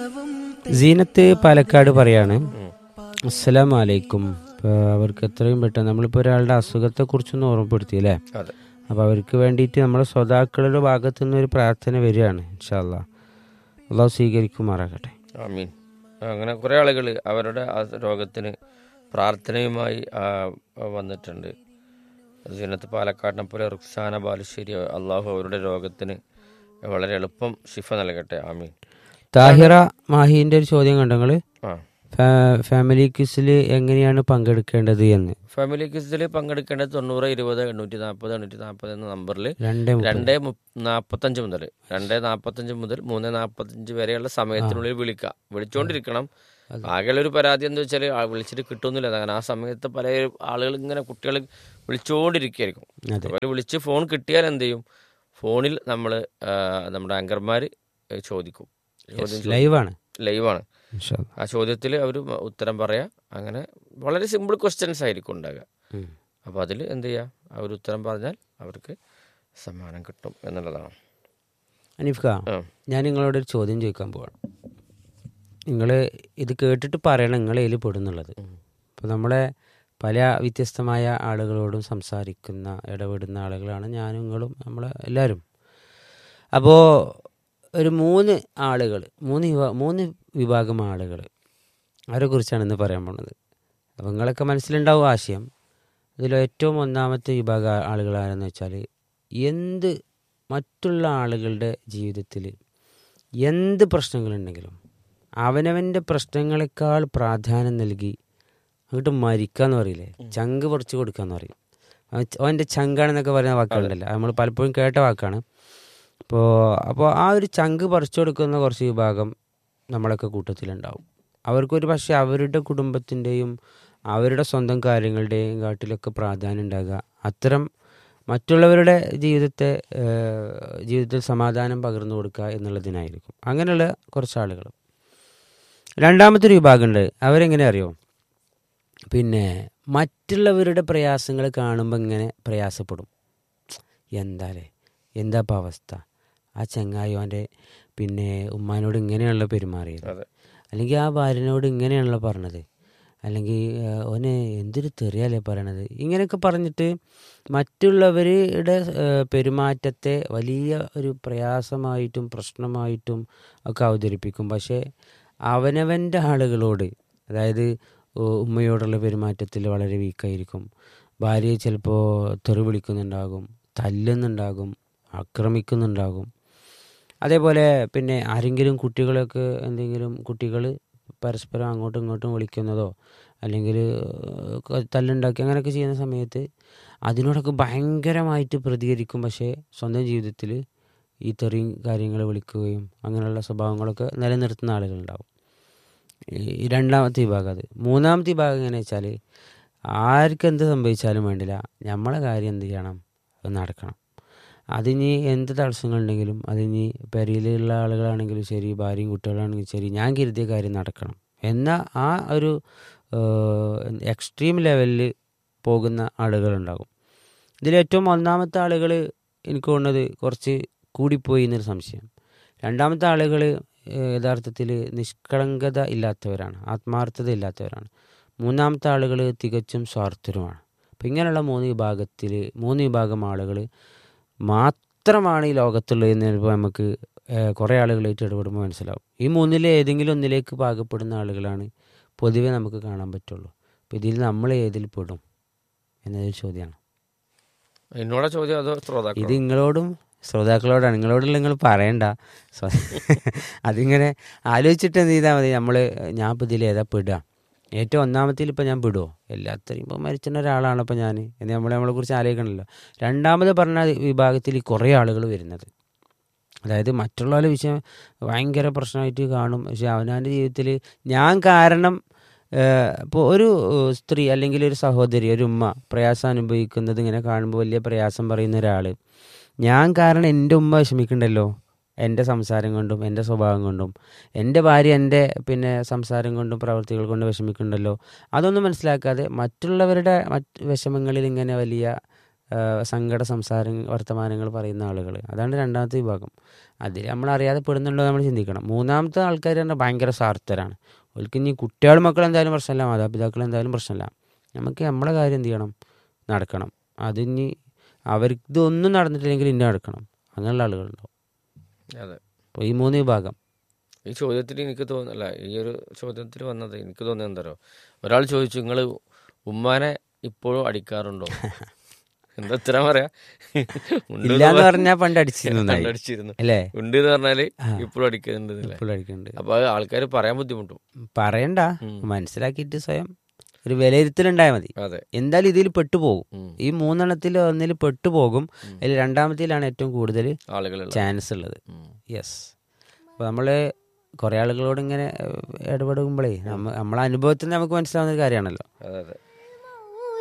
സീനത്ത് പാലക്കാട് പറയാണ് അസ്സലാം വലൈക്കും ഇപ്പോൾ അവർക്ക് എത്രയും പെട്ടെന്ന് നമ്മളിപ്പോൾ ഒരാളുടെ അസുഖത്തെ കുറിച്ചൊന്ന് ഓർമ്മപ്പെടുത്തി അല്ലേ അതെ അപ്പോൾ അവർക്ക് വേണ്ടിയിട്ട് നമ്മുടെ ശ്രോതാക്കളുടെ ഭാഗത്തു നിന്ന് ഒരു പ്രാർത്ഥന വരികയാണ് ഇൻഷാല്ലാ അള്ളാഹു സ്വീകരിക്കുമാറാകട്ടെ ആമീൻ അങ്ങനെ കുറേ ആളുകൾ അവരുടെ ആ രോഗത്തിന് പ്രാർത്ഥനയുമായി ആ, വന്നിട്ടുണ്ട് സീനത്ത് പാലക്കാടിനെ പോലെ റുക്സാന ബാലുശ്ശേരി അള്ളാഹു അവരുടെ രോഗത്തിന് വളരെ എളുപ്പം ശിഫ നൽകട്ടെ ആമീൻ താഹിറ മാഹിന്റെ ഒരു ചോദ്യം കണ്ടോ നിങ്ങള് ആ ഫാ- ഫാമിലി ക്വിസിൽ എങ്ങനെയാണ് പങ്കെടുക്കേണ്ടത് എന്ന് ഫാമിലി ക്വിസിൽ പങ്കെടുക്കേണ്ടത് തൊണ്ണൂറ് ഇരുപത് എണ്ണൂറ്റി നാൽപ്പത് എണ്ണൂറ്റി നാൽപ്പത് എന്ന നമ്പറിൽ രണ്ടേ മുപ്പത്. രണ്ട് നാൽപ്പത്തഞ്ച് മുതൽ രണ്ട് നാൽപ്പത്തഞ്ച് മുതൽ മൂന്ന് നാൽപ്പത്തഞ്ച് വരെയുള്ള സമയത്തിനുള്ളിൽ വിളിക്കുക വിളിച്ചുകൊണ്ടിരിക്കണം ആകെയുള്ള ഒരു പരാതി എന്താ വെച്ചാൽ വിളിച്ചിട്ട് കിട്ടുന്നില്ല അങ്ങനെ ആ സമയത്ത് പല ആളുകൾ ഇങ്ങനെ കുട്ടികൾ വിളിച്ചുകൊണ്ടിരിക്കുകയായിരിക്കും അതെ. അവർ വിളിച്ച് ഫോൺ കിട്ടിയാൽ എന്ത് ചെയ്യും ഫോണിൽ നമ്മൾ നമ്മുടെ ആങ്കർമാർ ചോദിക്കും ചോദ്യം ലൈവാണ് ലൈവാണ് ഇൻഷാല്ലാ. ആ ചോദ്യത്തിൽ അവർ ഉത്തരം പറയാം അങ്ങനെ വളരെ സിമ്പിൾ ക്വസ്റ്റ്യൻസ് ആയിരിക്കും ഉണ്ടാകുക ഉം. അപ്പോൾ അതിൽ എന്ത് ചെയ്യുക അവർ ഉത്തരം പറഞ്ഞാൽ അവർക്ക് സമ്മാനം കിട്ടും എന്നുള്ളതാണ് അനീഫ്ക ആ. ഞാൻ നിങ്ങളോട് ഒരു ചോദ്യം ചോദിക്കാൻ പോവാണ് നിങ്ങൾ ഇത് കേട്ടിട്ട് പറയണം നിങ്ങൾ ഇതിൽ പെടുന്നുള്ളത് അപ്പോൾ നമ്മളെ പല വ്യത്യസ്തമായ ആളുകളോടും സംസാരിക്കുന്ന ഇടപെടുന്ന ആളുകളാണ് ഞാനും നിങ്ങളും നമ്മളെ എല്ലാവരും അപ്പോൾ ഒരു മൂന്ന് ആളുകൾ മൂന്ന് വിഭാ മൂന്ന് വിഭാഗം ആളുകൾ അവരെക്കുറിച്ചാണ് ഇന്ന് പറയാൻ പോണത് അപ്പോൾ നിങ്ങളൊക്കെ മനസ്സിലുണ്ടാവും ആശയം ഇതിൽ ഏറ്റവും ഒന്നാമത്തെ വിഭാഗം ആ- ആളുകൾ ആരെന്ന് വെച്ചാൽ എന്ത് മറ്റുള്ള ആളുകളുടെ ജീവിതത്തിൽ എന്ത് പ്രശ്നങ്ങളുണ്ടെങ്കിലും അവനവൻ്റെ പ്രശ്നങ്ങളെക്കാൾ പ്രാധാന്യം നൽകി അങ്ങോട്ട് മരിക്കാന്ന് പറയില്ലേ ചങ്ക് പറിച്ചു കൊടുക്കാന്ന് പറയും അവൻ ച- അവൻ്റെ ചങ്കാണെന്നൊക്കെ പറയുന്ന വാക്കുകളുണ്ടല്ലോ അത് നമ്മൾ പലപ്പോഴും കേട്ട വാക്കാണ് അപ്പോൾ അപ്പോൾ ആ ഒരു ചങ്ക് പറിച്ചു കൊടുക്കുന്ന കുറച്ച് വിഭാഗം നമ്മളൊക്കെ കൂട്ടത്തിലുണ്ടാവും അവർക്കൊരു പക്ഷേ അവരുടെ കുടുംബത്തിൻ്റെയും അവരുടെ സ്വന്തം കാര്യങ്ങളുടെയും കാട്ടിലൊക്കെ പ്രാധാന്യം ഉണ്ടാകുക അത്തരം മറ്റുള്ളവരുടെ ജീവിതത്തെ ഏഹ്, ജീവിതത്തിൽ സമാധാനം പകർന്നു കൊടുക്കുക എന്നുള്ളതിനായിരിക്കും അങ്ങനെയുള്ള കുറച്ച് ആളുകൾ രണ്ടാമത്തെ ഒരു വിഭാഗമുണ്ട് അവരെങ്ങനെ അറിയോ പിന്നെ മറ്റുള്ളവരുടെ പ്രയാസങ്ങൾ കാണുമ്പോൾ ഇങ്ങനെ പ്രയാസപ്പെടും എന്താലേ എന്താ ഇപ്പം അവസ്ഥ ആ ചങ്ങായോൻ്റെ പിന്നെ ഉമ്മാനോട് ഇങ്ങനെയാണല്ലോ പെരുമാറിയത് അതെ അല്ലെങ്കിൽ ആ ഭാര്യനോട് ഇങ്ങനെയാണല്ലോ പറഞ്ഞത് അല്ലെങ്കിൽ ആ, ഓന് എന്തൊരു തെറിയല്ലേ പറയണത് ഇങ്ങനെയൊക്കെ പറഞ്ഞിട്ട് മറ്റുള്ളവരുടെ ആ, പെരുമാറ്റത്തെ വലിയ ഒരു പ്രയാസമായിട്ടും പ്രശ്നമായിട്ടും ഒക്കെ അവതരിപ്പിക്കും പക്ഷേ അവനവൻ്റെ ആളുകളോട് അതായത് ഉ- ഉമ്മയോടുള്ള പെരുമാറ്റത്തിൽ വളരെ വീക്കായിരിക്കും ഭാര്യയെ ചിലപ്പോൾ തെറി വിളിക്കുന്നുണ്ടാകും തല്ലുന്നുണ്ടാകും ആക്രമിക്കുന്നുണ്ടാകും അതേപോലെ പിന്നെ ആരെങ്കിലും കുട്ടികളൊക്കെ എന്തെങ്കിലും കുട്ടികൾ പരസ്പരം അങ്ങോട്ടും ഇങ്ങോട്ടും വിളിക്കുന്നതോ അല്ലെങ്കിൽ ഏഹ്, തല്ലുണ്ടാക്കി അങ്ങനെയൊക്കെ ചെയ്യുന്ന സമയത്ത് അതിനോടൊക്കെ ഭയങ്കരമായിട്ട് പ്രതികരിക്കും പക്ഷേ സ്വന്തം ജീവിതത്തിൽ ഈ തെറിയും കാര്യങ്ങൾ വിളിക്കുകയും അങ്ങനെയുള്ള സ്വഭാവങ്ങളൊക്കെ നിലനിർത്തുന്ന ആളുകളുണ്ടാവും ഈ രണ്ടാമത്തെ വിഭാഗം അത് മൂന്നാമത്തെ വിഭാഗം എങ്ങനെയാ വെച്ചാൽ ആർക്ക് എന്ത് സംഭവിച്ചാലും വേണ്ടില്ല നമ്മളെ കാര്യം എന്ത് ചെയ്യണം അത് നടക്കണം അതിനി എന്ത് തടസ്സങ്ങളുണ്ടെങ്കിലും അതിനി പെരയിലുള്ള ആളുകളാണെങ്കിലും ശരി ഭാര്യയും കുട്ടികളാണെങ്കിലും ശരി ഞാൻ കരുതിയ കാര്യം നടക്കണം എന്ന ആ ഒരു എക്സ്ട്രീം ലെവലിൽ പോകുന്ന ആളുകളുണ്ടാകും ഇതിൽ ഏറ്റവും ഒന്നാമത്തെ ആളുകൾ എനിക്ക് തോന്നുന്നത് കുറച്ച് കൂടിപ്പോയി എന്നൊരു സംശയം രണ്ടാമത്തെ ആളുകൾ യഥാർത്ഥത്തിൽ നിഷ്കളങ്കത ഇല്ലാത്തവരാണ് ആത്മാർത്ഥത ഇല്ലാത്തവരാണ് മൂന്നാമത്തെ ആളുകൾ തികച്ചും സ്വാർത്ഥരുമാണ് അപ്പം ഇങ്ങനെയുള്ള മൂന്ന് വിഭാഗത്തിൽ മൂന്ന് വിഭാഗം ആളുകൾ മാത്രമാണ് ഈ ലോകത്തുള്ളത് എന്ന് ചിലപ്പോൾ നമുക്ക് ഏഹ്, കുറേ ആളുകളായിട്ട് ഇടപെടുമ്പോൾ മനസ്സിലാവും ഈ മൂന്നിൽ ഏതെങ്കിലും ഒന്നിലേക്ക് പാകപ്പെടുന്ന ആളുകളാണ് പൊതുവെ നമുക്ക് കാണാൻ പറ്റുള്ളൂ അപ്പോൾ ഇതിൽ നമ്മൾ ഏതിൽ പെടും എന്നതൊരു ചോദ്യമാണ് എന്നോടാ ചോദ്യം അതോ ഇത് ശ്രോതാക്കൾ നിങ്ങളോടും ശ്രോതാക്കളോടാണ് നിങ്ങളോടുള്ള നിങ്ങൾ പറയണ്ട സ്വ- അതിങ്ങനെ ആലോചിച്ചിട്ട് എന്ത് ചെയ്താൽ മതി നമ്മൾ ഞാൻ ഇപ്പോൾ ഇതിൽ ഏതാ പെടുക ഏറ്റവും ഒന്നാമത്തിൽ ഇപ്പോൾ ഞാൻ പെടുമോ എല്ലാത്തരും ഇപ്പോൾ മരിച്ചിരുന്ന ഒരാളാണ് ഇപ്പോൾ ഞാൻ എന്ന് നമ്മൾ നമ്മളെക്കുറിച്ച് ആലോചിക്കണമല്ലോ രണ്ടാമത് പറഞ്ഞ വിഭാഗത്തിൽ ഈ കുറേ ആളുകൾ വരുന്നത് അതായത് മറ്റുള്ളവരുടെ വിഷയം ഭയങ്കര പ്രശ്നമായിട്ട് കാണും പക്ഷെ അവനവൻ്റെ ജീവിതത്തിൽ ഞാൻ കാരണം ഇപ്പോൾ ഒരു ഏഹ്, സ്ത്രീ അല്ലെങ്കിൽ ഒരു സഹോദരി ഒരു ഉമ്മ പ്രയാസം അനുഭവിക്കുന്നത് ഇങ്ങനെ കാണുമ്പോൾ വലിയ പ്രയാസം പറയുന്ന ഒരാൾ ഞാൻ കാരണം എൻ്റെ ഉമ്മ വിഷമിക്കണ്ടല്ലോ എൻ്റെ സംസാരം കൊണ്ടും എൻ്റെ സ്വഭാവം കൊണ്ടും എൻ്റെ ഭാര്യ എൻ്റെ പിന്നെ സംസാരം കൊണ്ടും പ്രവൃത്തികൾ കൊണ്ടും വിഷമിക്കുന്നുണ്ടല്ലോ അതൊന്നും മനസ്സിലാക്കാതെ മറ്റുള്ളവരുടെ മറ്റ് വിഷമങ്ങളിൽ ഇങ്ങനെ വലിയ ആ, സങ്കട സംസാര വർത്തമാനങ്ങൾ പറയുന്ന ആളുകൾ അതാണ് രണ്ടാമത്തെ വിഭാഗം അതിൽ നമ്മൾ അറിയാതെ പെടുന്നുണ്ടോ നമ്മൾ ചിന്തിക്കണം മൂന്നാമത്തെ ആൾക്കാർ പറഞ്ഞാൽ ഭയങ്കര സ്വാർത്ഥരാണ് അവർക്ക് ഇനി കുട്ടികൾ മക്കൾ എന്തായാലും പ്രശ്നമില്ല മാതാപിതാക്കൾ എന്തായാലും പ്രശ്നമില്ല നമുക്ക് നമ്മളെ കാര്യം എന്ത് ചെയ്യണം നടക്കണം അതിനി അവർക്ക് ഇതൊന്നും നടന്നിട്ടില്ലെങ്കിൽ ഇന്ന നടക്കണം അങ്ങനെയുള്ള ആളുകളുണ്ടാവും അതെ അപ്പോൾ ഈ മൂന്ന് വിഭാഗം ഈ ചോദ്യത്തിൽ എനിക്ക് തോന്നുന്നില്ല ഈ ഒരു ചോദ്യത്തിൽ വന്നത് എനിക്ക് തോന്നുന്നത് എന്താ ഒരാൾ ചോദിച്ചു നിങ്ങൾ ഉമ്മാനെ ഇപ്പോഴും അടിക്കാറുണ്ടോ എന്താ ഉത്തരം പറയാ ഉണ്ട് ഇല്ല എന്ന് പറഞ്ഞാൽ പണ്ട് അടിച്ചിരുന്നു എന്നായി. അടിച്ചിരുന്നു അല്ലേ ഉണ്ട് എന്ന് പറഞ്ഞാല് ഇപ്പോഴും അടിക്കുന്നുണ്ട് എന്നല്ലേ? ഇപ്പോൾ അടിക്കുന്നുണ്ട് അപ്പൊ ആൾക്കാർ പറയാൻ ബുദ്ധിമുട്ടും പറയണ്ട ഉം. മനസ്സിലാക്കിയിട്ട് സ്വയം ഒരു വിലയിരുത്തലുണ്ടായാൽ മതി അതെ എന്തായാലും ഇതിൽ പെട്ടുപോകും ഉം. ഈ മൂന്നെണ്ണത്തിൽ ഒന്നിൽ പെട്ടുപോകും അതിൽ രണ്ടാമത്തിലാണ് ഏറ്റവും കൂടുതൽ ആളുകളുള്ള ചാൻസ് ഉള്ളത് ഉം. യെസ് അപ്പോൾ നമ്മൾ കുറേ ആളുകളോട് ഇങ്ങനെ ഏഹ്, ഇടപെടുമ്പോഴേ നമ്മ നമ്മളെ അനുഭവത്തിൽ നിന്ന് നമുക്ക് മനസ്സിലാവുന്ന ഒരു കാര്യമാണല്ലോ അതെ അതെ